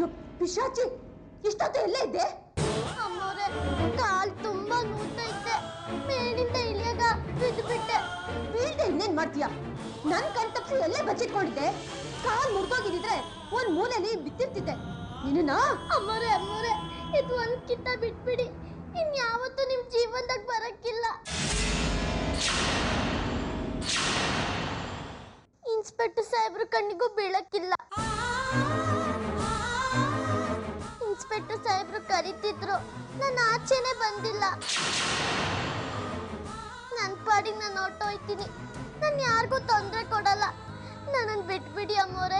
ಅಯ್ಯೋ ಪಿಶಾಚಿ ಇಷ್ಟೊತ್ತು ಎಲ್ಲೇ ಇದ್ದೆ ಅಮ್ಮೋರೆ ಕಾಲ್ ತುಂಬಾ ನೋತೈತೆ ಮೇಲಿಂದ ಇಳಿಯಾಗ ಬಿದ್ದು ಬಿಟ್ಟೆ ಬೀಳ್ದೆ ಇನ್ನೇನ್ ಮಾಡ್ತೀಯ ನನ್ ಕಣ್ ತಪ್ಸಿ ಎಲ್ಲೇ ಬಚ್ಚಿಟ್ಕೊಂಡಿದ್ದೆ ಕಾಲ್ ಮುರ್ದೋಗಿದ್ರೆ ಒಂದ್ ಮೂಲೆಯಲ್ಲಿ ಬಿತ್ತಿರ್ತಿದ್ದೆ ನಿನ್ನ ಅಮ್ಮೋರೆ ಅಮ್ಮೋರೆ ಇದು ಒಂದ್ ಕಿತ್ತ ಬಿಟ್ಬಿಡಿ ಇನ್ಯಾವತ್ತೂ ನಿಮ್ ಜೀವನದಾಗ ಬರಕ್ಕಿಲ್ಲ ಇನ್ಸ್ಪೆಕ್ಟರ್ ಸಾಹೇಬ್ರ ಕಣ್ಣಿಗೂ ಬೀಳಕ್ಕಿಲ್ಲ ಇನ್ಸ್ಪೆಕ್ಟರ್ ಸಾಹೇಬ್ರು ಕರಿತಿದ್ರು ನಾನು ಆಚೆನೆ ಬಂದಿಲ್ಲ ನನ್ನ ಪಾಡಿಗೆ ನಾನು ಹೊರ್ಟೋಯ್ತೀನಿ ನಾನು ಯಾರಿಗೂ ತೊಂದರೆ ಕೊಡಲ್ಲ ನನ್ನನ್ನು ಬಿಟ್ಬಿಡಿ ಅಮ್ಮೋರೆ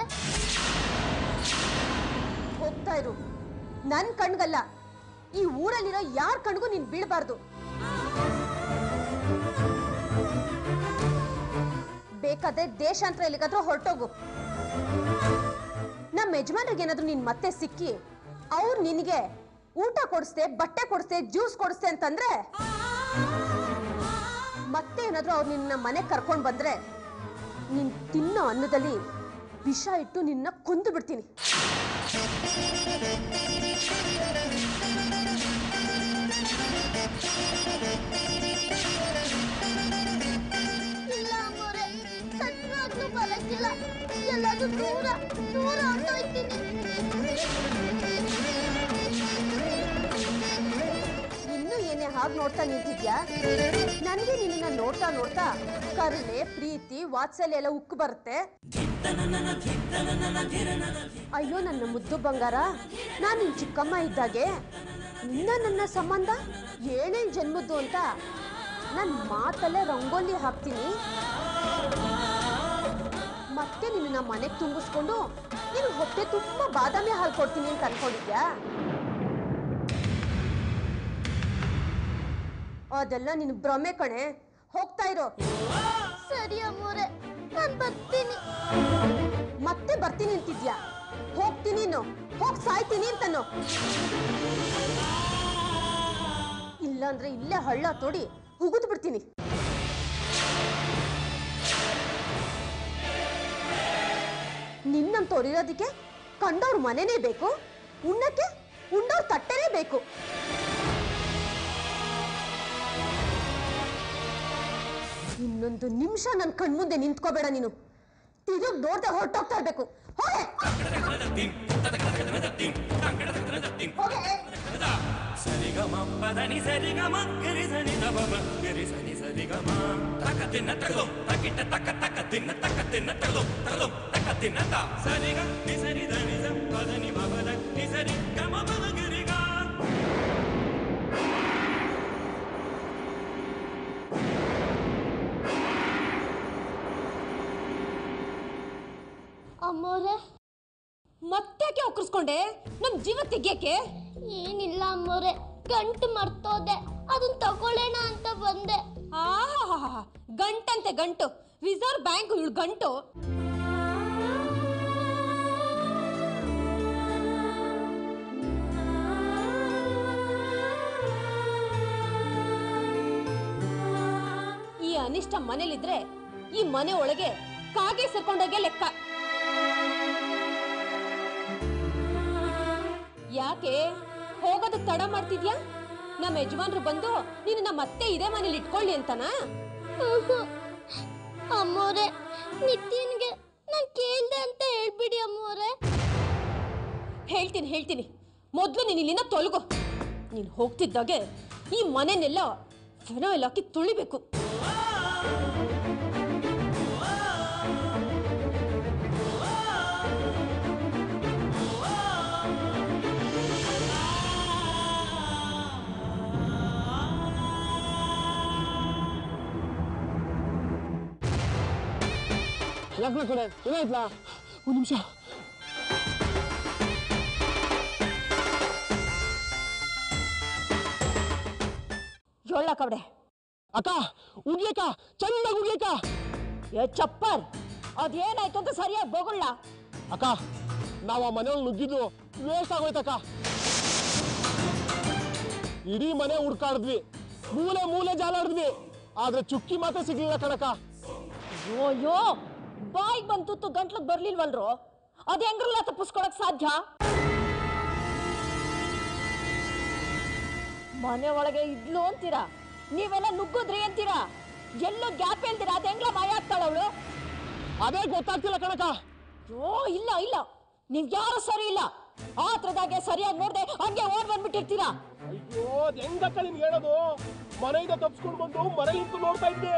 ಹೋಗ್ತಾ ಇರು ನನ್ ಕಣ್ಗಲ್ಲ ಈ ಊರಲ್ಲಿರೋ ಯಾರ ಕಣ್ಗೂ ನೀನ್ ಬೀಳ್ಬಾರ್ದು ಬೇಕಾದ್ರೆ ದೇಶಾಂತರ ಎಲ್ಲಿಗಾದ್ರೂ ಹೊರಟೋಗು ನಮ್ಮ ಯಜಮಾನ್ರಿಗೆ ಏನಾದ್ರೂ ನೀನ್ ಮತ್ತೆ ಸಿಕ್ಕಿ ಅವ್ರು ನಿನಗೆ ಊಟ ಕೊಡಿಸ್ದೆ ಬಟ್ಟೆ ಕೊಡಿಸ್ದೆ ಜ್ಯೂಸ್ ಕೊಡಿಸ್ದೆ ಅಂತಂದ್ರೆ ಮತ್ತೆ ಏನಾದ್ರೂ ಅವ್ರು ನಿನ್ನ ಮನೆಗೆ ಕರ್ಕೊಂಡು ಬಂದ್ರೆ ನೀನ್ ತಿನ್ನೋ ಅನ್ನದಲ್ಲಿ ವಿಷ ಇಟ್ಟು ನಿನ್ನ ಕೊಂದು ಬಿಡ್ತೀನಿ ಇಲ್ಲ ಅಮ್ಮೋರೆ ಸತ್ವಾಗ್ಲೂ ಬರಕ್ಕಿಲ್ಲ ಎಲ್ಲಾದ್ರೂ ದೂರ ದೂರ ಹೊರ್ಟೋಯ್ತೀನಿ ಇನ್ನು ಏನೇ ಹಾಗೆ ನೋಡ್ತಾ ನಿಂತಿದ್ಯಾ ನನಗೆ ನಿನ್ನ ನೋಡ್ತಾ ನೋಡ್ತಾ ಕರುಣೆ ಪ್ರೀತಿ ವಾತ್ಸಲ್ಯ ಎಲ್ಲ ಉಕ್ಕು ಬರುತ್ತೆ ಅಯ್ಯೋ ನನ್ನ ಮುದ್ದು ಬಂಗಾರ ನಾನು ನಿನ್ ಚಿಕ್ಕಮ್ಮ ಇದ್ದಾಗೆ ನಿನ್ನ ನನ್ನ ಸಂಬಂಧ ಏಳೇಳು ಜನ್ಮದ್ದು ಅಂತ ನನ್ನ ಮಾತಲ್ಲೇ ರಂಗೋಲಿ ಹಾಕ್ತೀನಿ ಮತ್ತೆ ನಿನ್ನ ಮನೆಗೆ ತುಂಬಿಸ್ಕೊಂಡು ನೀನು ಹೊಟ್ಟೆ ತುಂಬ ಬಾದಾಮಿ ಹಾಲು ಕೊಡ್ತೀನಿ ಅಂತ ಅನ್ಕೊಂಡಿದ್ಯಾ ಅದೆಲ್ಲ ನಿನ್ ಭ್ರಮೆ ಕಣೆ ಹೋಗ್ತಾ ಇರೋ ಸರಿ ಅಮ್ಮೋರೆ ನಾನು ಬರ್ತೀನಿ ಮತ್ತೆ ಬರ್ತೀನಿ ಅಂತಿದ್ಯಾ ಹೋಗ್ತೀನಿ ಇನ್ನು ಹೋಗ್ ಸಾಯ್ತೀನಿ ಅಂತನೋ ಇಲ್ಲಾಂದ್ರೆ ಇಲ್ಲೇ ಹಳ್ಳ ತೋಡಿ ಹುಗಿದು ಬಿಡ್ತೀನಿ ನಿನ್ನಂತವ್ರು ಇರೋದಕ್ಕೆ ಕಂಡವ್ರ ಮನೆನೇ ಬೇಕು ಉಣ್ಣಕ್ಕೆ ಉಣ್ಣವ್ರ ತಟ್ಟೆನೇ ಬೇಕು ಇನ್ನೊಂದು ನಿಮಿಷ ನನ್ನ ಕಣ್ಮುಂದೆ ನಿಂತ್ಕೋಬೇಡ ನೀನು ತಿರುಗ್ ನೋಡ್ದೆ ಹೊರಟೋಗ್ತಾ ಇರ್ಬೇಕು ಹೋಗೆ ಹೋಗೆ ಸರಿಗಮ ಪದನಿ ಸರಿಗಮ ಗರಿ ಸನಿ ದಬ ಗರಿ ಸನಿ ಸರಿಗಮ ತಕ ತಿನ್ನ ತಗಲೋ ತಕಿಟ ತಕ ತಕ ತಿನ್ನ ತಕ ತಿನ್ನ ತಗಲೋ ತಗಲೋ ತಕ ತಿನ್ನ ತ ಸರಿಗ ನಿ ಸರಿ ಧನಿ ಸ ಪದನಿ ಮಬದ ನಿ ಸರಿ ಗಮ ಬದ ಗರಿ ಗಾ ಅಮ್ಮೋರೆ ಮತ್ತ್ಯಾಕೆ ಒಕ್ಕರ್ಸ್ಕೊಂಡೆ ನಮ್ ಜೀವ ತೆಗಿಯಕ್ಕೆ ಏನಿಲ್ಲ ಅಮ್ಮೋರೆ ಗಂಟು ಮರ್ತೋದೆ ಅದನ್ನ ತಗೊಳ್ಳೋಣ ಅಂತ ಬಂದೆ ಆಹಾಹಾಹಾ ಗಂಟಂತೆ ಗಂಟು ರಿಸರ್ವ್ ಬ್ಯಾಂಕ್ ಇವಳು ಗಂಟು ಈ ಅನಿಷ್ಟ ಮನೇಲಿದ್ರೆ ಈ ಮನೆ ಒಳಗೆ ಕಾಗೆ ಸೇರ್ಕೊಂಡೋಗೆ ಲೆಕ್ಕ ಯಾಕೆ ಹೋಗೋದಕ್ಕೆ ತಡ ಮಾಡ್ತಿದ್ಯಾ ನಮ್ಮ ಯಜಮಾನ್ರು ಬಂದು ನಿನ್ನ ಮತ್ತೆ ಇದೇ ಮನೇಲಿ ಇಟ್ಕೊಳ್ಳಿ ಅಂತನಾ ಹ್ಞೂ. ಅಮ್ಮೋರೆ ನಿತಿನ್ಗೆ ನಾನು ಕೇಳ್ದೆ ಅಂತ ಹೇಳ್ಬಿಡಿ ಅಮ್ಮೋರೆ ಹೇಳ್ತೀನಿ ಹೇಳ್ತೀನಿ ಮೊದಲು ನೀನು ಇಲ್ಲಿಂದ ತೊಲಗು ನೀನು ಹೋಗ್ತಿದ್ದಾಗೆ ಈ ಮನೆನೆಲ್ಲ ಫೆನಾಯಿಲ್ ಹಾಕಿ ತುಳಿಬೇಕು ಯಾಕೆ ಕಡೆ ಏನಾಯ್ತಲ್ಲ ಒಂದು ನಿಮಿಷ ಜೋಳ ಕಬಡೆ ಅಕ್ಕ ಉಡ್ಲಿಕ್ಕ ಚಂದಾಗಿ ಉಡ್ಲಿಕ್ಕ ಏ ಚಪ್ಪರ್ ಅದೇನಾಯ್ತು ಅಂತ ಸರಿಯಾಗಿ ಬೋಗುಳ್ಳ ಅಕ್ಕ ನಾವು ಆ ಮನೆಯೊಳಗೆ ನುಗ್ಗಿದ್ದು ವೇಸ್ಟ್ ಆಗೋಯ್ತಕ್ಕ ಇಡೀ ಮನೆ ಹುಡ್ಕಾಡಿದ್ವಿ ಮೂಲೆ ಮೂಲೆ ಜಾಲಾಡಿದ್ವಿ ಆದ್ರೆ ಚುಕ್ಕಿ ಮಾತ್ರ ಸಿಗ್ಲಿಲ್ಲ ಕಣಕ್ಕ ಅಯ್ಯೋ ಬಾಯಿಗೆ ಬಂದು ತುತ್ತು ಗಂಟ್ಲಿಗೆ ಬರ್ಲಿಲ್ವಲ್ರು ಅದ್ ಹೆಂಗ್ರಲ್ಲ ತಪ್ಪಿಸ್ಕೊಳಕ್ ಸಾಧ್ಯ ಮನೆ ಒಳಗೆ ಇದ್ಲು ಅಂತೀರಾ ನೀವೆಲ್ಲ ನುಗ್ಗುದ್ರಿ ಅಂತೀರಾ ಎಲ್ಲೂ ಗ್ಯಾಪ್ ಹೇಳ್ತೀರಾ ಅದ ಹೆಂಗ್ಲ ಮಾಯ ಆಗ್ತಾಳ ಅವಳು ಅದೇ ಗೊತ್ತಾಗ್ತಿಲ್ಲ ಕಣಕ ಯೋ ಇಲ್ಲ ಇಲ್ಲ ನೀವ್ ಯಾರು ಸರಿ ಇಲ್ಲ ಆತ್ರದಾಗೆ ಸರಿಯಾಗಿ ನೋಡ್ದೆ ಹಂಗೆ ಓಡ್ ಬಂದ್ಬಿಟ್ಟಿರ್ತೀರಾ ಅಯ್ಯೋ ಅದ್ ಹೆಂಗಕ್ಕ ನಿನ್ಗೆ ಹೇಳೋದು ಮನೆಯಿಂದ ತಪ್ಸ್ಕೊಂಡು ಬಂದು ಮನೇಲಿ ನಿಂತು ನೋಡ್ತಾ ಇದ್ದೆ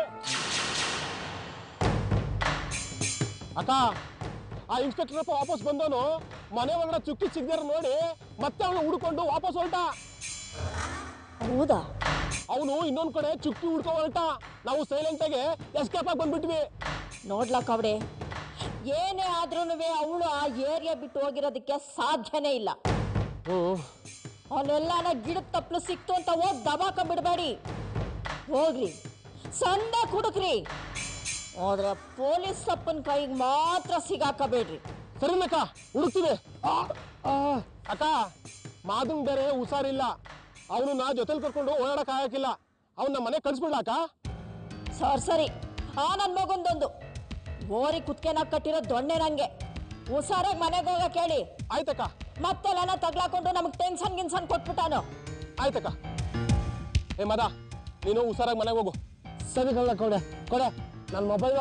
ಅಕ್ಕ ಆ ಇನ್ಸ್ಪೆಕ್ಟರ್ ಅಪ್ಪ ವಾಪಸ್ ಬಂದವನು ಮನೆ ಒಳಗಡೆ ಚುಕ್ಕಿ ಸಿಗ್ದಾರ ನೋಡಿ ಮತ್ತೆ ಅವನು ಹುಡ್ಕೊಂಡು ವಾಪಸ್ ಹೊರಟ ಹೌದಾ ಅವನು ಇನ್ನೊಂದ್ ಕಡೆ ಚುಕ್ಕಿ ಹುಡ್ಕೊ ಹೊರಟ ನಾವು ಸೈಲೆಂಟ್ ಆಗಿ ಎಸ್ಕೇಪ್ ಆಗಿ ಬಂದ್ಬಿಟ್ವಿ ನೋಡ್ಲಕ್ಕ ಅವಡೆ ಏನೇ ಆದ್ರೂ ಅವಳು ಆ ಏರಿಯಾ ಬಿಟ್ಟು ಹೋಗಿರೋದಕ್ಕೆ ಸಾಧ್ಯನೇ ಇಲ್ಲ ಹ್ಮ್ ಅವನ್ನೆಲ್ಲನ ಗಿಡದ ತಪ್ಪಲು ಸಿಕ್ತು ಅಂತ ಹೋಗಿ ದಬಾಕ ಬಿಡಬೇಡಿ ಹೋಗ್ರಿ ಸಂದ ಹುಡುಕ್ರಿ ಆದ್ರೆ ಪೊಲೀಸ್ ಸಪ್ಪನ ಕೈಗೆ ಮಾತ್ರ ಸಿಗಾಕಬೇಡ್ರಿ ಸರಿನಕ್ಕ ಹುಡುಕ್ತೀವಿ ಆ, ಆ, ಅಕ್ಕ ಮಾದನ್ ಬೇರೆ ಹುಷಾರಿಲ್ಲ ಅವನು ನಾ ಜೊತೆಲಿ ಕರ್ಕೊಂಡು ಓಡಾಡಕ್ ಆಗಕ್ಕಿಲ್ಲ ಅವನ್ನ ಮನೆ ಕಳ್ಸ್ಬಿಡ್ಲಾಕ ಸರ್ ಸರಿ ಆ ನನ್ನ ಮಗೊಂದೊಂದು ಓರಿ ಕುತ್ಕೆನ ಕಟ್ಟಿರೋ ದೊಣ್ಣೆ ನಂಗೆ ಹುಷಾರಾಗಿ ಮನೆಗೆ ಹೋಗ ಕೇಳಿ ಆಯ್ತಕ್ಕ ಮತ್ತೆಲ್ಲ ತಗ್ಲಾಕೊಂಡು ನಮಗೆ ಟೆನ್ಷನ್ ಗಿನ್ಸನ್ ಕೊಟ್ಬಿಟ್ಟಾನು ಆಯ್ತಕ್ಕ ಏ ಮದ ನೀನು ಹುಷಾರಾಗಿ ಮನೆಗೆ ಹೋಗು ಸರಿ ಕಳ್ಳ ಕೊಡೆ ಕೊಡೆ ನನ್ನ ಮೊಬೈಲು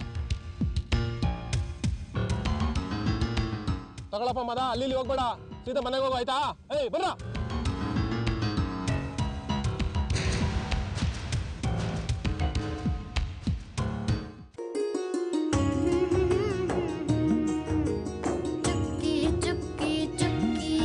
ತಗೊಳಪ್ಪ ಮದ ಅಲ್ಲಿ ಇಲ್ಲಿ ಹೋಗ್ಬೇಡ ಸೀದಾ ಮನೆಗೆ ಹೋಗು ಆಯ್ತಾ ಏಯ್ ಬರ್ರ ಚುಕ್ಕಿ ಚುಕ್ಕಿ ಚುಕ್ಕಿ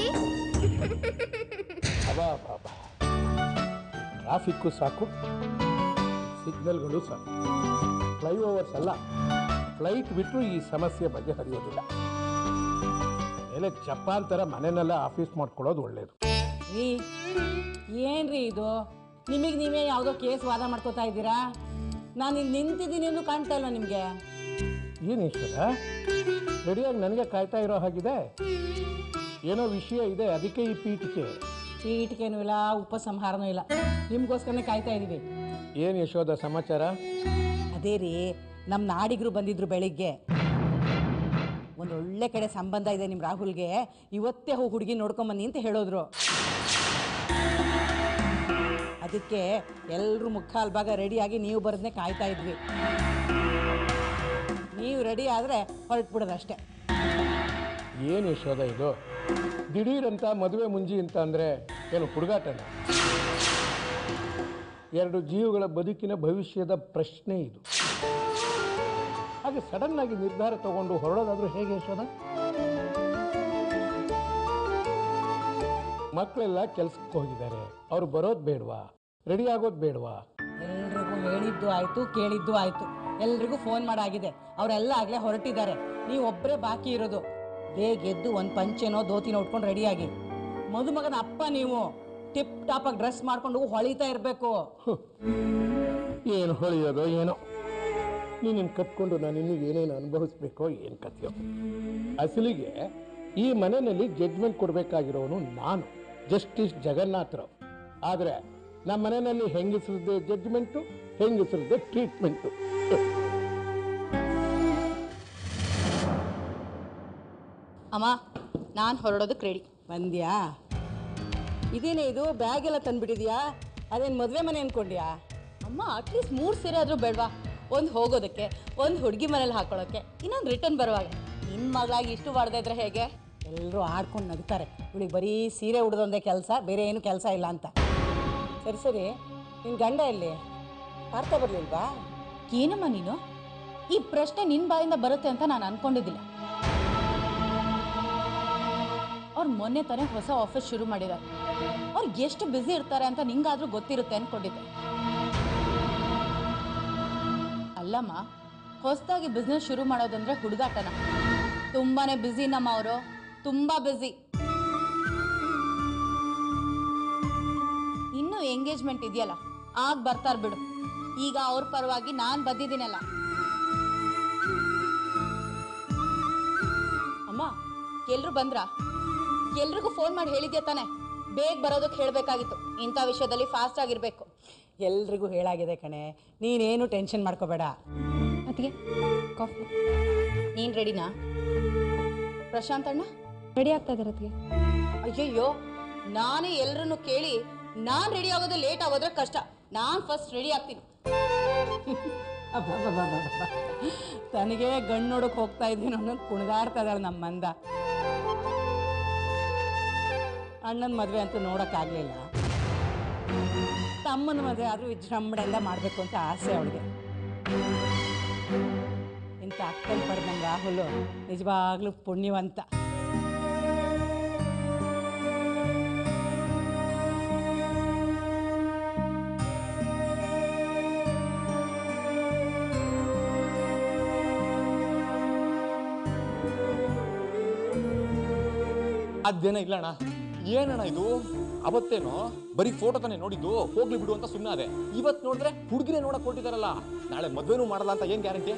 ಅಬಾ ಬಾಬಾ ಟ್ರಾಫಿಕ್ಕು ಸಾಕು ಸಿಗ್ನಲ್ಗಳು ಸಾಕು ಫ್ಲೈಓವರ್ಸ್ ಅಲ್ಲ ಫ್ಲೈಟ್ ಬಿಟ್ಟರು ಈ ಸಮಸ್ಯೆ ಬಗೆಹರಿಯೋದಿಲ್ಲ ಮೇಲೆ ಜಪಾನ್ ಮನೆನೆಲ್ಲ ಆಫೀಸ್ ಮಾಡ್ಕೊಳ್ಳೋದು ಒಳ್ಳೇದು ರೀ ಏನ್ರಿ ಇದು ನಿಮಗೆ ನೀವೇ ಯಾವುದೋ ಕೇಸ್ ವಾದ ಮಾಡ್ಕೋತಾ ಇದ್ದೀರಾ ನಾನು ಇಲ್ಲಿ ನಿಂತಿದ್ದೀನಿ ಎಂದು ಕಾಣ್ತಾ ಇಲ್ವಾ ನಿಮಗೆ ಏನು ಈಶ್ವರ ರೆಡಿಯಾಗಿ ನನಗೆ ಕಾಯ್ತಾ ಇರೋ ಹಾಗಿದೆ ಏನೋ ವಿಷಯ ಇದೆ ಅದಕ್ಕೆ ಈ ಪೀಠಿಕೆ ಚೀಟಿಕೆನೂ ಇಲ್ಲ ಉಪಸಂಹಾರನೂ ಇಲ್ಲ ನಿಮಗೋಸ್ಕರನೇ ಕಾಯ್ತಾ ಇದ್ದೀವಿ ಏನು ಯಶೋದ ಸಮಾಚಾರ ಅದೇ ರೀ ನಮ್ಮ ನಾಡಿಗರು ಬಂದಿದ್ರು ಬೆಳಿಗ್ಗೆ ಒಂದು ಒಳ್ಳೆ ಕಡೆ ಸಂಬಂಧ ಇದೆ ನಿಮ್ಮ ರಾಹುಲ್ಗೆ ಇವತ್ತೇ ಹೋಗಿ ಹುಡುಗಿ ನೋಡ್ಕೊಂಬನ್ನಿ ಅಂತ ಹೇಳಿದ್ರು ಅದಕ್ಕೆ ಎಲ್ಲರೂ ಮುಕ್ಕಾಲ್ ಭಾಗ ರೆಡಿಯಾಗಿ ನೀವು ಬರೋದನ್ನೇ ಕಾಯ್ತಾ ಇದ್ವಿ ನೀವು ರೆಡಿ ಆದರೆ ಹೊರಟ್ಬಿಡೋದಷ್ಟೇ ಏನು ಯಶೋದ ಇದು ದಿಢೀರಂತ ಮದುವೆ ಮುಂಜಿ ಅಂತ ಅಂದರೆ ಏನು ಹುಡುಗಾಟನ ಎರಡು ಜೀವಗಳ ಬದುಕಿನ ಭವಿಷ್ಯದ ಪ್ರಶ್ನೆ ಇದು ಹಾಗೆ ಸಡನ್ ಆಗಿ ನಿರ್ಧಾರ ತಗೊಂಡು ಹೊರಡೋದಾದ್ರೂ ಹೇಗೆ ಯಶೋದ ಮಕ್ಕಳೆಲ್ಲ ಕೆಲ್ಸಕ್ಕೆ ಹೋಗಿದ್ದಾರೆ ಅವ್ರು ಬರೋದು ಬೇಡವಾ ರೆಡಿ ಆಗೋದು ಬೇಡವಾ ಎಲ್ರಿಗೂ ಹೇಳಿದ್ದು ಆಯ್ತು ಕೇಳಿದ್ದು ಆಯ್ತು ಎಲ್ರಿಗೂ ಫೋನ್ ಮಾಡಾಗಿದೆ ಅವರೆಲ್ಲ ಆಗ್ಲೇ ಹೊರಟಿದ್ದಾರೆ ನೀವು ಒಬ್ಬರೇ ಬಾಕಿ ಇರೋದು ಬೇಗ ಎದ್ದು ಒಂದು ಪಂಚೆನೋ ಧೋತಿನೋ ಉಟ್ಕೊಂಡು ರೆಡಿಯಾಗಿ ಮದುಮಗನ ಅಪ್ಪ ನೀವು ಟಿಪ್ ಟಾಪಾಗಿ ಡ್ರೆಸ್ ಮಾಡ್ಕೊಂಡು ಹೊಳಿತಾ ಇರಬೇಕು ಏನು ಹೊಳೆಯೋದೋ ಏನೋ ನೀನು ಕಟ್ಕೊಂಡು ನಾನು ಇನ್ನೂ ಏನೇನು ಅನುಭವಿಸ್ಬೇಕೋ ಏನು ಕಥೆಯೋ ಅಸಲಿಗೆ ಈ ಮನೆಯಲ್ಲಿ ಜಡ್ಜ್ಮೆಂಟ್ ಕೊಡಬೇಕಾಗಿರೋನು ನಾನು ಜಸ್ಟಿಸ್ ಜಗನ್ನಾಥರಾವ್ ಆದರೆ ನಮ್ಮ ಮನೆಯಲ್ಲಿ ಹೆಂಗಸರದ್ದೇ ಜಡ್ಜ್ಮೆಂಟು ಹೆಂಗಸರದ್ದೇ ಟ್ರೀಟ್ಮೆಂಟು ಅಮ್ಮ ನಾನು ಹೊರಡೋದಕ್ಕೆ ರೆಡಿ ಬಂದ್ಯಾ ಇದೇನೇ ಇದು ಬ್ಯಾಗ್ ಎಲ್ಲ ತಂದ್ಬಿಟ್ಟಿದ್ಯಾ ಅದೇನು ಮದುವೆ ಮನೆ ಅನ್ಕೊಂಡ್ಯಾ ಅಮ್ಮ ಅಟ್ಲೀಸ್ಟ್ ಮೂರು ಸೀರೆ ಆದರೂ ಬೇಡವಾ ಒಂದು ಹೋಗೋದಕ್ಕೆ ಒಂದು ಹುಡುಗಿ ಮನೇಲಿ ಹಾಕೊಳ್ಳೋಕ್ಕೆ ಇನ್ನೊಂದು ರಿಟರ್ನ್ ಬರುವಾಗ ನಿನ್ನ ಮಗಳಾಗಿ ಇಷ್ಟು ಮಾಡದೇ ಇದ್ರೆ ಹೇಗೆ ಎಲ್ಲರೂ ಆಡ್ಕೊಂಡು ನಗ್ತಾರೆ ಇವಳಿಗೆ ಬರೀ ಸೀರೆ ಉಡ್ದೊಂದೇ ಕೆಲಸ ಬೇರೆ ಏನು ಕೆಲಸ ಇಲ್ಲ ಅಂತ ಸರಿ ಸರಿ ನಿನ್ನ ಗಂಡ ಎಲ್ಲಿ ಪಾರ್ಥ ಬರಲಿಲ್ವಾ ಏನಮ್ಮ ನೀನು ಈ ಪ್ರಶ್ನೆ ನಿನ್ನ ಬಾಯಿಂದ ಬರುತ್ತೆ ಅಂತ ನಾನು ಅನ್ಕೊಂಡಿದ್ದಿಲ್ಲ ಅವ್ರು ಮೊನ್ನೆ ತಾನೇ ಹೊಸ ಆಫೀಸ್ ಶುರು ಮಾಡಿದ್ದಾರೆ ಅವ್ರು ಎಷ್ಟು ಬ್ಯುಸಿ ಇರ್ತಾರೆ ಅಂತ ನಿಂಗಾದ್ರೂ ಗೊತ್ತಿರುತ್ತೆ ಅನ್ಕೊಂಡಿದ್ದೆ ಅಲ್ಲಮ್ಮ ಹೊಸದಾಗಿ ಬಿಸ್ನೆಸ್ ಶುರು ಮಾಡೋದಂದ್ರೆ ಹುಡುಗಾಟನ ತುಂಬಾನೇ ಬ್ಯುಸಿ ನಮ್ಮ ಅವರು ತುಂಬಾ ಬ್ಯುಸಿ ಇನ್ನೂ ಎಂಗೇಜ್ಮೆಂಟ್ ಇದೆಯಲ್ಲ ಆಗ ಬರ್ತಾರ ಬಿಡು ಈಗ ಅವ್ರ ಪರವಾಗಿ ನಾನು ಬಂದಿದ್ದೀನಲ್ಲ ಅಮ್ಮ ಎಲ್ರು ಬಂದ್ರ ಎಲ್ರಿಗೂ ಫೋನ್ ಮಾಡಿ ಹೇಳಿದ್ಯಾ ತಾನೆ ಬೇಗ ಬರೋದಕ್ಕೆ ಹೇಳಬೇಕಾಗಿತ್ತು ಇಂಥ ವಿಷಯದಲ್ಲಿ ಫಾಸ್ಟ್ ಆಗಿರ್ಬೇಕು ಎಲ್ರಿಗೂ ಹೇಳಾಗಿದೆ ಕಣೆ ನೀನೇನು ಟೆನ್ಷನ್ ಮಾಡ್ಕೋಬೇಡ ಅದಕ್ಕೆ ಕಾಫಿ ನೀನು ರೆಡಿನಾ ಪ್ರಶಾಂತ್ ಅಣ್ಣ ರೆಡಿ ಆಗ್ತಾ ಇದ್ದಾರೆ ಅದಕ್ಕೆ ಅಯ್ಯಯ್ಯೋ ನಾನೇ ಎಲ್ಲರನ್ನು ಕೇಳಿ ನಾನು ರೆಡಿ ಆಗೋದು ಲೇಟ್ ಆಗೋದ್ರೆ ಕಷ್ಟ ನಾನು ಫಸ್ಟ್ ರೆಡಿ ಆಗ್ತೀನಿ ಅಬ್ಬಬ್ಬಬ್ಬಬ್ಬ. ತನಗೆ ಗಂಡು ನೋಡಕ್ ಹೋಗ್ತಾ ಇದ್ದೀನಿ ಅನ್ನೋದು ಕುಣಿದಾಡ್ತಾ ಇದ್ದಾಳೆ ನಮ್ಮ ಮಂದ ಅಣ್ಣನ ಮದುವೆ ಅಂತೂ ನೋಡೋಕ್ಕಾಗಲಿಲ್ಲ ತಮ್ಮನ ಮದುವೆ ಆದರೂ ವಿಜೃಂಭಣೆಯಿಂದ ಮಾಡಬೇಕು ಅಂತ ಆಸೆ ಅವಳಿಗೆ ಇಂಥ ಅಕ್ಕನ ಪಡೆದ ನಮ್ಮ ರಾಹುಲ್ ನಿಜವಾಗ್ಲೂ ಪುಣ್ಯವಂತ ಅದೇನ ಇಲ್ಲ ಅಣ್ಣ ಏನಣ್ಣ ಇದು ಅವತ್ತೇನೋ ಬರೀ ಫೋಟೋ ತಾನೇ ನೋಡಿದ್ದು ಹೋಗ್ಲಿ ಬಿಡು ಅಂತ ಸುಮ್ಮನೆ ಅದೇ ಇವತ್ ನೋಡಿದ್ರೆ ಹುಡುಗಿನೇ ನೋಡಕ್ ಕೊಟ್ಟಿದಾರಲ್ಲ ನಾಳೆ ಮದ್ವೆನೂ ಮಾಡಲ್ಲ ಅಂತ ಏನ್ ಗ್ಯಾರಂಟಿ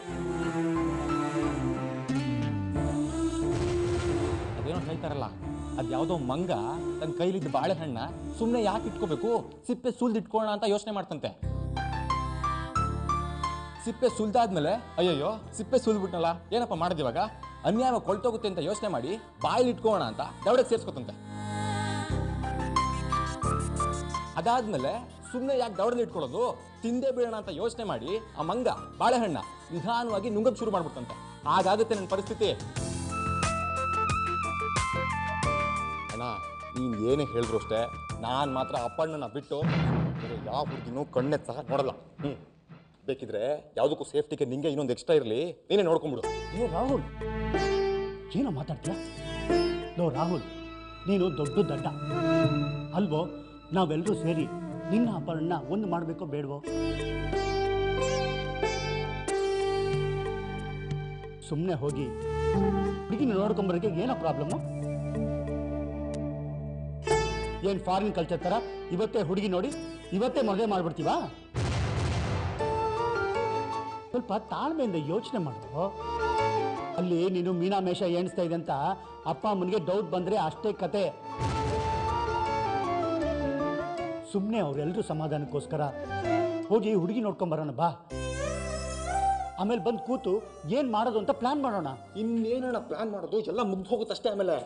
ಅದೇನೋ ಹೇಳ್ತಾರಲ್ಲ ಅದ್ ಯಾವ್ದೋ ಮಂಗ ತನ್ನ ಕೈಲಿದ್ದ ಬಾಳೆಹಣ್ಣ ಸುಮ್ಮನೆ ಯಾಕೆ ಇಟ್ಕೋಬೇಕು ಸಿಪ್ಪೆ ಸುಲ್ದು ಇಟ್ಕೊಳ್ಳೋಣ ಅಂತ ಯೋಚನೆ ಮಾಡ್ತಂತೆ ಸಿಪ್ಪೆ ಸುಲ್ದಾದ್ಮೇಲೆ ಅಯ್ಯಯ್ಯೋ ಸಿಪ್ಪೆ ಸುಲ್ದ್ಬಿಟ್ನಲ್ಲ ಏನಪ್ಪ ಮಾಡಿದಿವಾಗ ಅನ್ಯಾಯ ಕೊಳ್ತೋಗುತ್ತೆ ಅಂತ ಯೋಚನೆ ಮಾಡಿ ಬಾಯಲ್ಲಿ ಇಟ್ಕೋಣ ಅಂತ ದವಡೆಗೆ ಸೇರ್ಸ್ಕೊತಂತೆ ಅದಾದ್ಮೇಲೆ ಸುಮ್ಮನೆ ಯಾಕೆ ದವಡಲ್ಲಿ ಇಟ್ಕೊಳ್ಳೋದು ತಿಂದೇ ಬೀಳೋಣ ಅಂತ ಯೋಚನೆ ಮಾಡಿ ಆ ಮಂಗ ಬಾಳೆಹಣ್ಣ ನಿಧಾನವಾಗಿ ನುಂಗಕ್ ಶುರು ಮಾಡ್ಬಿಡ್ತಂತೆ ಹಾಗಾಗುತ್ತೆ ನನ್ನ ಪರಿಸ್ಥಿತಿ ಅಣ್ಣ ನೀನ್ ಏನೇ ಹೇಳಿದ್ರು ಅಷ್ಟೇ ನಾನು ಮಾತ್ರ ಅಪ್ಪಣ್ಣನ ಬಿಟ್ಟು ಬೇರೆ ಯಾವ ಹುಡುಗಿನೂ ಕಣ್ಣೆ ಸಹ ನೋಡಲ್ಲ ಹ್ಮ್ ಬೇಕಿದ್ರೆ ಯಾವುದಕ್ಕೂ ಸೇಫ್ಟಿಗೆ ನಿಂಗೆ ಇನ್ನೊಂದು ಎಕ್ಸ್ಟ್ರಾ ಇರಲಿ ನೀನೇ ನೋಡ್ಕೊಂಬಿಡು ಏ ರಾಹುಲ್ ಏನೋ ಮಾತಾಡ್ತೀಯ ಲೋ ರಾಹುಲ್ ನೀನು ದೊಡ್ಡ ದಡ್ಡ ಅಲ್ವೋ ನಾವೆಲ್ಲರೂ ಸೇರಿ ನಿನ್ನ ಅಪರಣ್ಣ ಒಂದು ಮಾಡಬೇಕೋ ಬೇಡವೋ ಸುಮ್ಮನೆ ಹೋಗಿ ಹುಡುಗಿನ ನೋಡ್ಕೊಂಬರಕ್ಕೆ ಏನೋ ಪ್ರಾಬ್ಲಮ್ಮು ಏನು ಫಾರಿನ್ ಕಲ್ಚರ್ ಥರ ಇವತ್ತೇ ಹುಡುಗಿ ನೋಡಿ ಇವತ್ತೇ ಮದುವೆ ಮಾಡ್ಬಿಡ್ತೀವಾ ಸ್ವಲ್ಪ ತಾಳ್ಮೆಯಿಂದ ಯೋಚನೆ ಮಾಡು ಅಲ್ಲಿ ನೀನು ಮೀನಾಮೇಷ ಎಣಿಸ್ತಾ ಇದೆ ಅಂತ ಅಪ್ಪ ಅಮ್ಮನಿಗೆ ಡೌಟ್ ಬಂದ್ರೆ ಅಷ್ಟೇ ಕತೆ ಸುಮ್ಮನೆ ಅವರೆಲ್ಲರೂ ಸಮಾಧಾನಕ್ಕೋಸ್ಕರ ಹೋಗಿ ಹುಡುಗಿ ನೋಡ್ಕೊಂಬರೋಣ ಬಾ ಆಮೇಲೆ ಬಂದು ಕೂತು ಏನು ಮಾಡೋದು ಅಂತ ಪ್ಲಾನ್ ಮಾಡೋಣ ಇನ್ನೇನಣ್ಣ ಪ್ಲಾನ್ ಮಾಡೋದು ಎಲ್ಲ ಮುಗ್ದು ಹೋಗುತ್ತಷ್ಟೇ ಆಮೇಲೆ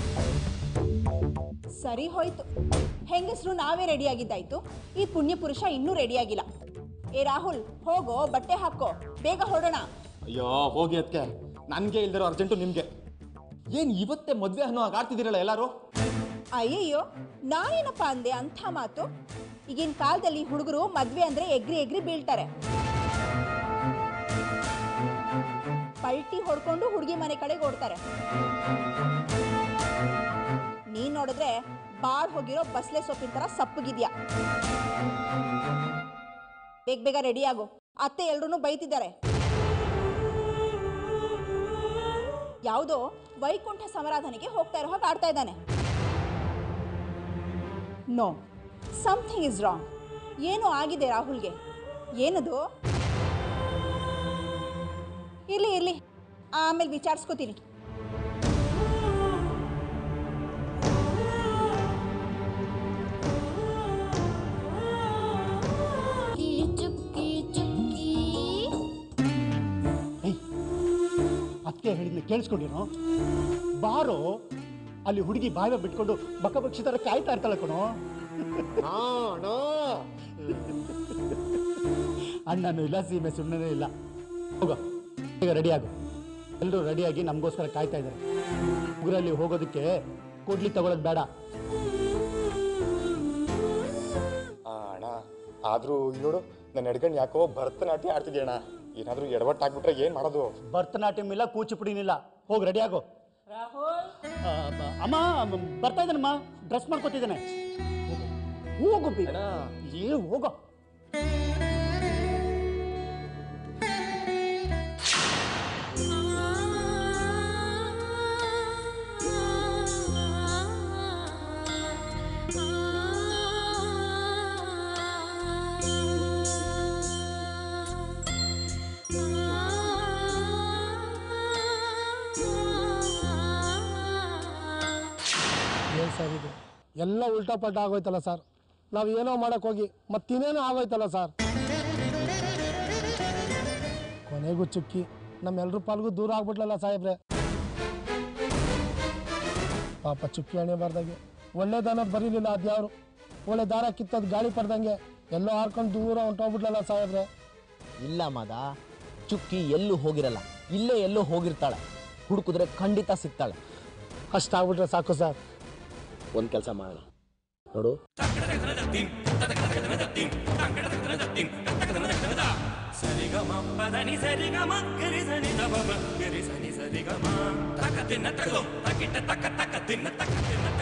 ಸರಿ ಹೋಯ್ತು ಹೆಂಗಸರು ನಾವೇ ರೆಡಿ ಆಗಿದ್ದಾಯ್ತು ಈ ಪುಣ್ಯ ಪುರುಷ ಇನ್ನೂ ರೆಡಿ ಆಗಿಲ್ಲ ಏ ರಾಹುಲ್ ಹೋಗೋ ಬಟ್ಟೆ ಹಾಕೋ ಬೇಗ ಹೊರಡೋಣ ಅಯ್ಯೋ ಹೋಗಿ ಅದಕ್ಕೆ ನನಗೆ ಇಲ್ದಿರೋ ಅರ್ಜೆಂಟು ನಿಮಗೆ ಏನು ಇವತ್ತೇ ಮದುವೆ ಅನ್ನೋ ಹಾಗೆ ಆಡ್ತಿದ್ದೀರಲ್ಲ ಎಲ್ಲರೂ ಅಯ್ಯಯ್ಯೋ ನಾನೇನಪ್ಪ ಅಂದೆ ಅಂಥ ಮಾತು ಈಗಿನ ಕಾಲದಲ್ಲಿ ಹುಡುಗರು ಮದ್ವೆ ಅಂದ್ರೆ ಎಗ್ರಿ ಎಗ್ರಿ ಬೀಳ್ತಾರೆ ಪಲ್ಟಿ ಹೊಡ್ಕೊಂಡು ಹುಡುಗಿ ಮನೆ ಕಡೆಗೆ ಓಡ್ತಾರೆ ನೀನ್ ನೋಡಿದ್ರೆ ಬಾಳ್ ಹೋಗಿರೋ ಬಸ್ಲೆ ಸೊಪ್ಪಿನ ತರ ಸಪ್ಪಗಿದ್ಯಾ ಬೇಗ ಬೇಗ ರೆಡಿ ಆಗು ಅತ್ತೆ ಎಲ್ರೂ ಬೈತಿದ್ದಾರೆ ಯಾವುದೋ ವೈಕುಂಠ ಸಮಾರಾಧನೆಗೆ ಹೋಗ್ತಾ ಇರೋ ಹಾಗೆ ಆಡ್ತಾ ಇದ್ದಾನೆ ನೋ ಸಮಥಿಂಗ್ ಇಸ್ ರಾಂಗ್ ಏನೋ ಆಗಿದೆ ರಾಹುಲ್ಗೆ ಏನದು ಇರ್ಲಿ ಇರ್ಲಿ ಆಮೇಲೆ ವಿಚಾರಿಸ್ಕೋತೀನಿ ಚುಕ್ಕಿ ಚುಕ್ಕಿ ಏಯ್ ಅದಕ್ಕೆ ಹೇಳಿದ್ನ ಕೇಳಿಸ್ಕೊಂಡಿರೋ ಬಾರೋ ಅಲ್ಲಿ ಹುಡುಗಿ ಬಾಯ ಬಿಟ್ಕೊಂಡು ಬಕ್ಕ ಬಕ್ಷಿ ಥರ ಕಾಯ್ತಾ ಇರ್ತಾಳೆ ಕಣೋ ಅಣ್ಣನೂ ಇಲ್ಲ ಸೀಮೆ ಸುಣ್ಣನೂ ಇಲ್ಲ ಹೋಗ ಈಗ ರೆಡಿ ಆಗು ಎಲ್ಲರೂ ರೆಡಿಯಾಗಿ ನಮಗೋಸ್ಕರ ಕಾಯ್ತಾ ಇದ್ದಾರೆ ಊರಲ್ಲಿ ಹೋಗೋದಕ್ಕೆ ಕೊಡ್ಲಿ ತಗೊಳ್ಳೋದು ಬೇಡ ಆ, ಅಣ್ಣ ಆದ್ರೂ ಇಲ್ಲಿ ನೋಡು ನನ್ನ ಎಡ್ಗಣ್ ಯಾಕೋ ಭರತನಾಟ್ಯ ಆಡ್ತಿದ್ಯಣ್ಣ ಏನಾದ್ರೂ ಎಡವಟ್ಟು ಆಗ್ಬಿಟ್ರೆ ಏನ್ ಮಾಡೋದು ಭರತನಾಟ್ಯಂ ಇಲ್ಲ ಕೂಚಿಪುಡಿನಿಲ್ಲ ಹೋಗಿ ರೆಡಿ ಆಗು ರಾಹುಲ್ ಆ, ಬ- ಅಮ್ಮ ಮ್, ಬರ್ತಾ ಇದ್ದಾನಮ್ಮ ಡ್ರೆಸ್ ಮಾಡ್ಕೊತಿದ್ದಾನೆ ಹೋಗು ಬೇಗ ಅಣ್ಣ ಏ ಹೋಗೋ ಏನು ಸರ್ ಇದು ಎಲ್ಲ ಉಲ್ಟಾ ಪಲ್ಟಾ ಆಗೋಯ್ತಲ್ಲ ಸರ್ ನಾವು ಏನೋ ಮಾಡಕ್ ಹೋಗಿ ಮತ್ತಿನ್ನೇನೋ ಆಗೋಯ್ತಲ್ಲ ಸರ್ ಕೊನೆಗೂ ಚುಕ್ಕಿ ನಮ್ಮೆಲ್ರ ಪಾಲ್ಗೂ ದೂರ ಆಗ್ಬಿಟ್ಲಲ್ಲ ಸಾಹೇಬ್ರೆ ಪಾಪ ಚುಕ್ಕಿ ಹಣೆ ಬಾರ್ದಾಗೆ ಒಳ್ಳೇದನ್ನೋದು ಬರೀಲಿಲ್ಲ ಅದ್ಯಾರು ಒಳ್ಳೆ ದಾರ ಕಿತ್ತದ್ ಗಾಳಿ ಪಡ್ದಂಗೆ ಎಲ್ಲೋ ಹಾರ್ಕೊಂಡು ದೂರ ಹೊಂಟೋಗ್ಬಿಟ್ಲಲ್ಲ ಸಾಹೇಬ್ರೆ ಇಲ್ಲ ಮದ ಚುಕ್ಕಿ ಎಲ್ಲೂ ಹೋಗಿರಲ್ಲ ಇಲ್ಲೇ ಎಲ್ಲೋ ಹೋಗಿರ್ತಾಳೆ ಹುಡುಕಿದ್ರೆ ಖಂಡಿತ ಸಿಗ್ತಾಳೆ ಅಷ್ಟಾಗ್ಬಿಟ್ರೆ ಸಾಕು ಸರ್ ಒಂದು ಕೆಲಸ ಮಾಡೋಣ ನೋಡು ಸರಿಗಮಪ್ಪದನಿ ಸರಿಗಮ ಗರಿ ಸನಿ ದಬ ಗರಿ ಸನಿ ಸರಿಗಮ ತಕ ತಿನ್ನ ತಗೋ ತಕಿಟ ತಕ ತಕ ತಿನ್ನ ತಕ ತಿನ್ನ